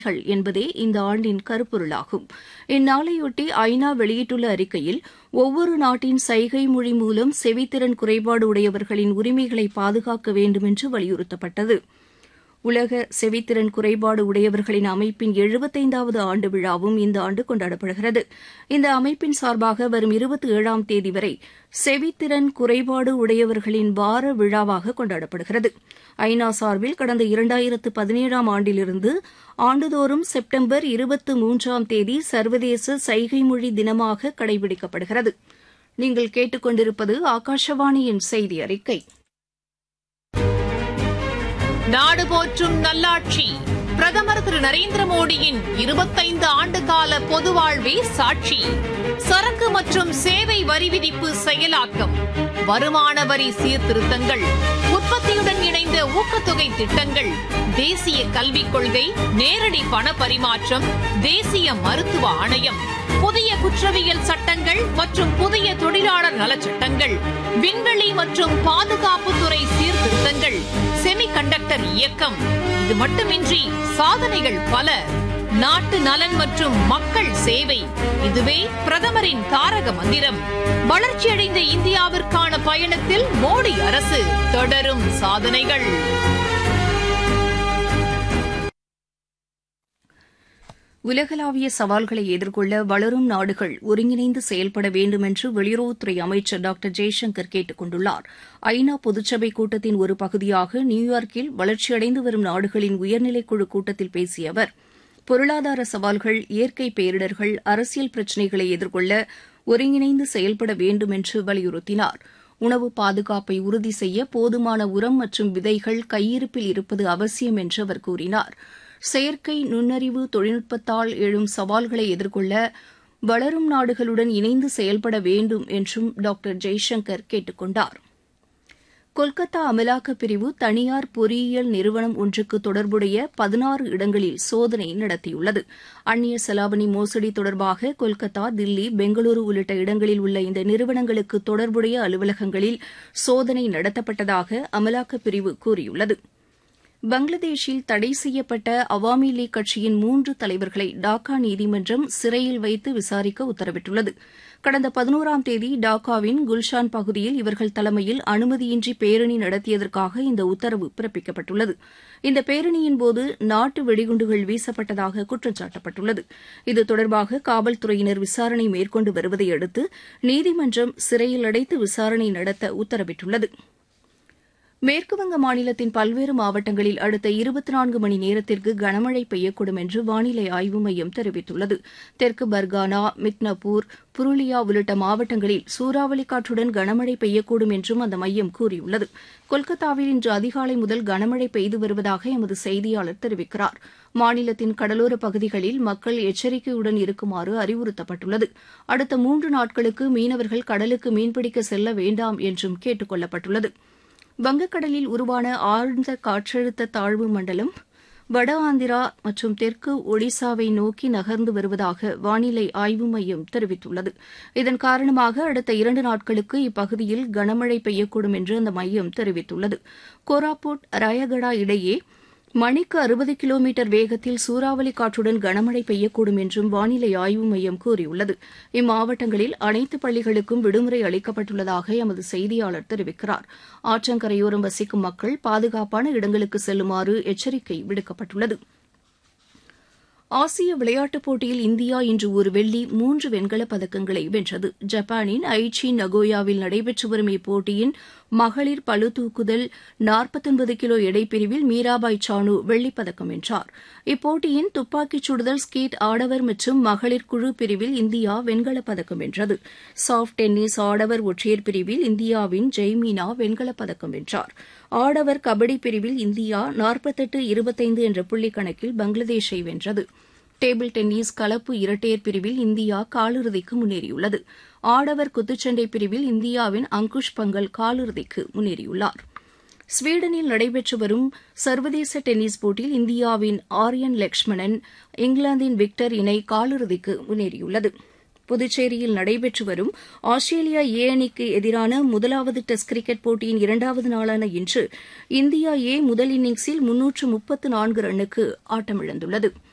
என்பதே இந்த ஆண்டின் கருப்பொருளாகும் இந்நாளையொட்டி ஐநா வெளியிட்டுள்ள அறிக்கையில் ஒவ்வொரு நாட்டின் சைகை மொழி மூலம் செவித்திறன் குறைபாடு உடையவர்களின் உரிமைகளை பாதுகாக்க வேண்டும் என்று வலியுறுத்தப்பட்டது உலக செவித்திறன் குறைபாடு உடையவர்களின் அமைப்பின் எழுபத்தைந்தாவது ஆண்டு விழாவும் இந்த ஆண்டு கொண்டாடப்படுகிறது இந்த அமைப்பின் சார்பாக வரும் இருபத்தி ஏழாம் தேதி வரை செவித்திறன் குறைபாடு உடையவர்களின் வார விழாவாக கொண்டாடப்படுகிறது ஐநா சார்பில் கடந்த இரண்டாயிரத்து பதினேழாம் ஆண்டிலிருந்து ஆண்டுதோறும் செப்டம்பர் இருபத்தி மூன்றாம் தேதி சர்வதேச சைகை மொழி தினமாக கடைபிடிக்கப்படுகிறது நீங்கள் கேட்டுக்கொண்டிருப்பது ஆகாஷவாணியின் செய்தி அறிக்கை நாடு போற்றும் நல்லாட்சி பிரதமர் திரு நரேந்திர மோடியின் இருபத்தைந்து ஆண்டு கால பொது வாழ்வே சாட்சி சரக்கு மற்றும் சேவை வரி விதிப்பு செயலாக்கம் வருமான வரி சீர்திருத்தங்கள் உற்பத்தியுடன் இணைந்த ஊக்கத்தொகை திட்டங்கள் தேசிய கல்விக் கொள்கை நேரடி பண பரிமாற்றம் தேசிய மருத்துவ ஆணையம் புதிய குற்றவியல் சட்டங்கள் மற்றும் புதிய தொழிலாளர் நலச்சட்டங்கள் விண்வெளி மற்றும் பாதுகாப்புத்துறை சீர்திருத்தங்கள் செமி கண்டக்டர் இயக்கம் இது மட்டுமின்றி சாதனைகள் பல நாட்டு நலன் மற்றும் மக்கள் சேவை இதுவே பிரதமரின் தாரக மந்திரம் வளர்ச்சியடைந்த இந்தியாவிற்கான பயணத்தில் மோடி அரசு தொடரும் சாதனைகள் உலகளாவிய சவால்களை எதிர்கொள்ள வளரும் நாடுகள் ஒருங்கிணைந்து செயல்பட வேண்டும் என்று வெளியுறவுத்துறை அமைச்சர் டாக்டர் ஜெய்சங்கர் கேட்டுக் கொண்டுள்ளார் ஐநா பொதுச்சபை கூட்டத்தின் ஒரு பகுதியாக நியூயார்க்கில் வளர்ச்சியடைந்து வரும் நாடுகளின் உயர்நிலைக்குழு கூட்டத்தில் பேசிய அவர் பொருளாதார சவால்கள் இயற்கை பேரிடர்கள் அரசியல் பிரச்சினைகளை எதிர்கொள்ள ஒருங்கிணைந்து செயல்பட வேண்டும் என்று வலியுறுத்தினார் உணவு பாதுகாப்பை உறுதி செய்ய போதுமான உரம் மற்றும் விதைகள் கையிருப்பில் இருப்பது அவசியம் என்று அவர் கூறினார் செயற்கை நுண்ணறிவு தொழில்நுட்பத்தால் எழும் சவால்களை எதிர்கொள்ள வளரும் நாடுகளுடன் இணைந்து செயல்பட வேண்டும் என்றும் டாக்டர் ஜெய்சங்கர் கேட்டுக் கொண்டார் கொல்கத்தா அமலாக்கப் பிரிவு தனியார் பொறியியல் நிறுவனம் ஒன்றுக்கு தொடர்புடைய பதினாறு இடங்களில் சோதனை நடத்தியுள்ளது அந்நிய செலாவணி மோசடி தொடர்பாக கொல்கத்தா தில்லி பெங்களூரு உள்ளிட்ட இடங்களில் உள்ள இந்த நிறுவனங்களுக்கு தொடர்புடைய அலுவலகங்களில் சோதனை நடத்தப்பட்டதாக அமலாக்கப் பிரிவு கூறியுள்ளது பங்களாதேஷில் தடை செய்யப்பட்ட அவாமி லீக் கட்சியின் மூன்று தலைவர்களை டாக்கா நீதிமன்றம் சிறையில் வைத்து விசாரிக்க உத்தரவிட்டுள்ளது கடந்த பதினோராம் தேதி டாக்காவின் குல்ஷான் பகுதியில் இவர்கள் தலைமையில் அனுமதியின்றி பேரணி நடத்தியதற்காக இந்த உத்தரவு பிறப்பிக்கப்பட்டுள்ளது இந்த பேரணியின்போது நாட்டு வெடிகுண்டுகள் வீசப்பட்டதாக குற்றம் சாட்டப்பட்டுள்ளது இது தொடர்பாக காவல்துறையினர் விசாரணை மேற்கொண்டு வருவதை அடுத்து நீதிமன்றம் சிறையில் அடைத்து விசாரணை நடத்த உத்தரவிட்டுள்ளது மேற்குவங்க மாநிலத்தின் பல்வேறு மாவட்டங்களில் அடுத்த இருபத்தி நான்கு மணி நேரத்திற்கு கனமழை பெய்யக்கூடும் என்று வானிலை ஆய்வு மையம் தெரிவித்துள்ளது தெற்கு பர்கானா மித்னபூர் புருலியா உள்ளிட்ட மாவட்டங்களில் சூறாவளி காற்றுடன் கனமழை பெய்யக்கூடும் என்றும் அந்த மையம் கூறியுள்ளது கொல்கத்தாவில் இன்று அதிகாலை முதல் கனமழை பெய்து வருவதாக எமது செய்தியாளர் தெரிவிக்கிறார் மாநிலத்தின் கடலோர பகுதிகளில் மக்கள் எச்சரிக்கையுடன் இருக்குமாறு அறிவுறுத்தப்பட்டுள்ளது அடுத்த மூன்று நாட்களுக்கு மீனவர்கள் கடலுக்கு மீன்பிடிக்க செல்ல வேண்டாம் என்றும் கேட்டுக் கொள்ளப்பட்டுள்ளது வங்கக்கடலில் உருவான ஆழ்ந்த காற்றழுத்த தாழ்வு மண்டலம் வட ஆந்திரா மற்றும் தெற்கு ஒடிசாவை நோக்கி நகர்ந்து வருவதாக வானிலை ஆய்வு மையம் தெரிவித்துள்ளது இதன் காரணமாக அடுத்த இரண்டு நாட்களுக்கு இப்பகுதியில் கனமழை பெய்யக்கூடும் என்று அந்த மையம் தெரிவித்துள்ளது கோராபுட் ராயகடா இடையே மணிக்கு அறுபது கிலோமீட்டர் வேகத்தில் சூறாவளி காற்றுடன் கனமழை பெய்யக்கூடும் என்றும் வானிலை ஆய்வு மையம் கூறியுள்ளது இம்மாவட்டங்களில் அனைத்து பள்ளிகளுக்கும் விடுமுறை அளிக்கப்பட்டுள்ளதாக எமது செய்தியாளர் தெரிவிக்கிறார் ஆற்றங்கரையோரம் வசிக்கும் மக்கள் பாதுகாப்பான இடங்களுக்கு செல்லுமாறு எச்சரிக்கை விடுக்கப்பட்டுள்ளது ஆசிய விளையாட்டுப் போட்டியில் இந்தியா இன்று ஒரு வெள்ளி மூன்று வெண்கலப் பதக்கங்களை வென்றது ஜப்பானின் ஐச்சி நகோயாவில் நடைபெற்று வரும் இப்போட்டியின் மகளிர் பளு தூக்குதல் நாற்பத்தொன்பது கிலோ எடைப்பிரிவில் மீராபாய் சானு வெள்ளிப்பதக்கம் வென்றார் இப்போட்டியின் துப்பாக்கிச் சுடுதல் ஸ்கீட் ஆடவர் மற்றும் மகளிர் குழு பிரிவில் இந்தியா வெண்கலப் பதக்கம் வென்றது சாஃப்ட் டென்னிஸ் ஆடவர் ஒற்றையர் பிரிவில் இந்தியாவின் ஜெய்மீனா வெண்கலப் பதக்கம் வென்றார் ஆடவர் கபடி பிரிவில் இந்தியா நாற்பத்தெட்டு இருபத்தைந்து என்ற புள்ளிக் கணக்கில் பங்களாதேஷை வென்றது டேபிள் டென்னிஸ் கலப்பு இரட்டையர் பிரிவில் இந்தியா காலிறுதிக்கு முன்னேறியுள்ளது ஆடவர் குத்துச்சண்டை பிரிவில் இந்தியாவின் அங்குஷ் பங்கல் காலிறுதிக்கு முன்னேறியுள்ளார் ஸ்வீடனில் நடைபெற்று வரும் சர்வதேச டென்னிஸ் போட்டியில் இந்தியாவின் ஆரியன் லக்ஷ்மணன் இங்கிலாந்தின் விக்டர் இணை காலிறுதிக்கு முன்னேறியுள்ளது புதுச்சேரியில் நடைபெற்று வரும் ஆஸ்திரேலியா ஏ அணிக்கு எதிரான முதலாவது டெஸ்ட் கிரிக்கெட் போட்டியின் இரண்டாவது நாளான இன்று இந்தியா ஏ முதல் இன்னிங்ஸில் முன்னூற்று முப்பத்து நான்கு ரன்னுக்கு ஆட்டமிழந்துள்ளது